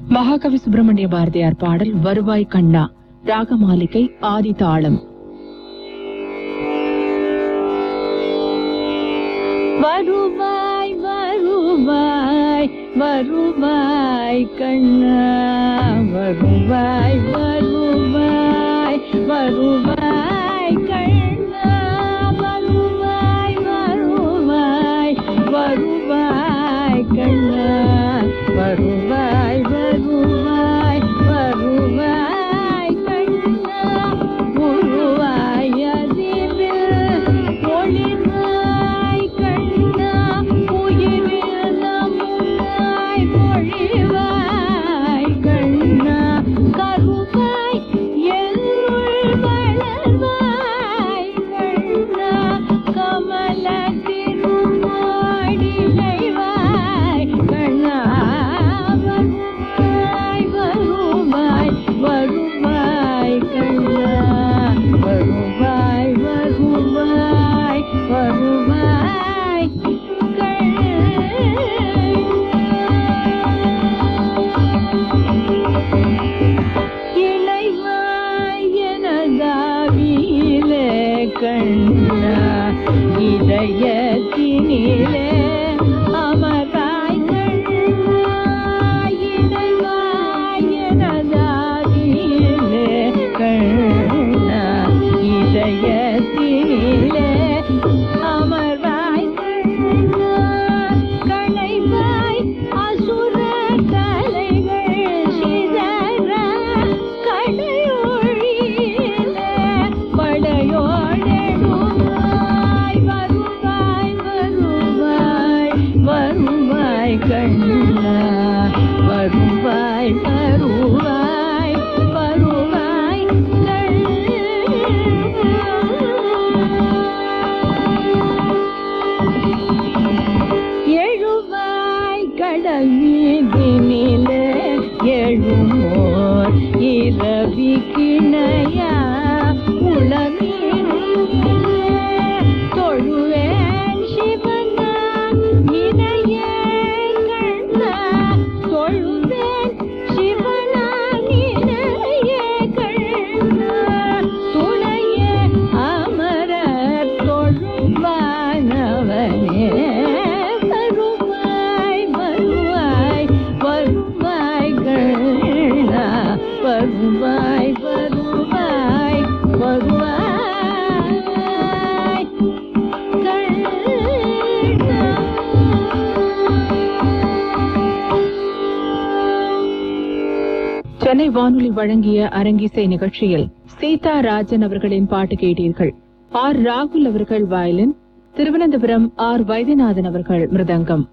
மகாகவி சுப்பிரமணிய பாரதியார் பாடல் வருவாய் கண்ணா ராகமாலிகை ஆதி தாளம் வருவாய் வருவாய் வருவாய் கண்ணா வருவாய் வருவாய் வருவாய் கண்ணா வருவாய் வருவாய் வருவாய் கண்ணா வருவாய் வருவாய் வருவாய் கண்ணா உருவாய் அதிவில் ஒளிர்வாய் கண்ணா உயிரில் நம்மாய் பொழிவாய் கண்ணா கருவாய் என்னுள் வளர்வாய் கண்ணா கமல திருமாடி நெய்வாய் கண்ணா வருவாய் வருவாய் வருவாய் கண்ணா வருவாய் வருவாய் வருவாய் இளைவாய் எனதாவியிலே கண்ணா இதயத்தினிலே அமராய் கண்ணா இளைவாய் எனதாவியிலே கண்ணா இதயத்தினிலே அமராய் கண்ணா களைவாய் அசுர தலைகள் சிதற கடையொழியிலே படையோடெடுவாய் வருவாய் வருவாய் வருவாய் கண்ணா வருவாய் வருவாய் வருவாய் எழுவாய் கடல் மீதினிலே எழுமோர் இரவி கிணையா உளமீனிலே தொழுவேன் சிவனா இணையே கண்ணா தொழுவேன் சிவனா இணையே கண்ணா துணையே அமரர் தொழுவானவனே வருவாய் வருவாய் வருவாய் கண்ணா வருவாய் வருவாய் வருவாய் சென்னை வானொலி வழங்கிய அரங்கிசை நிகழ்ச்சியில் சீதா ராஜன் அவர்களின் பாட்டு கேட்டீர்கள் ஆர் ராகுல் அவர்கள் வயலின் திருவனந்தபுரம் ஆர் வைத்தியநாதன் அவர்கள் மிருதங்கம்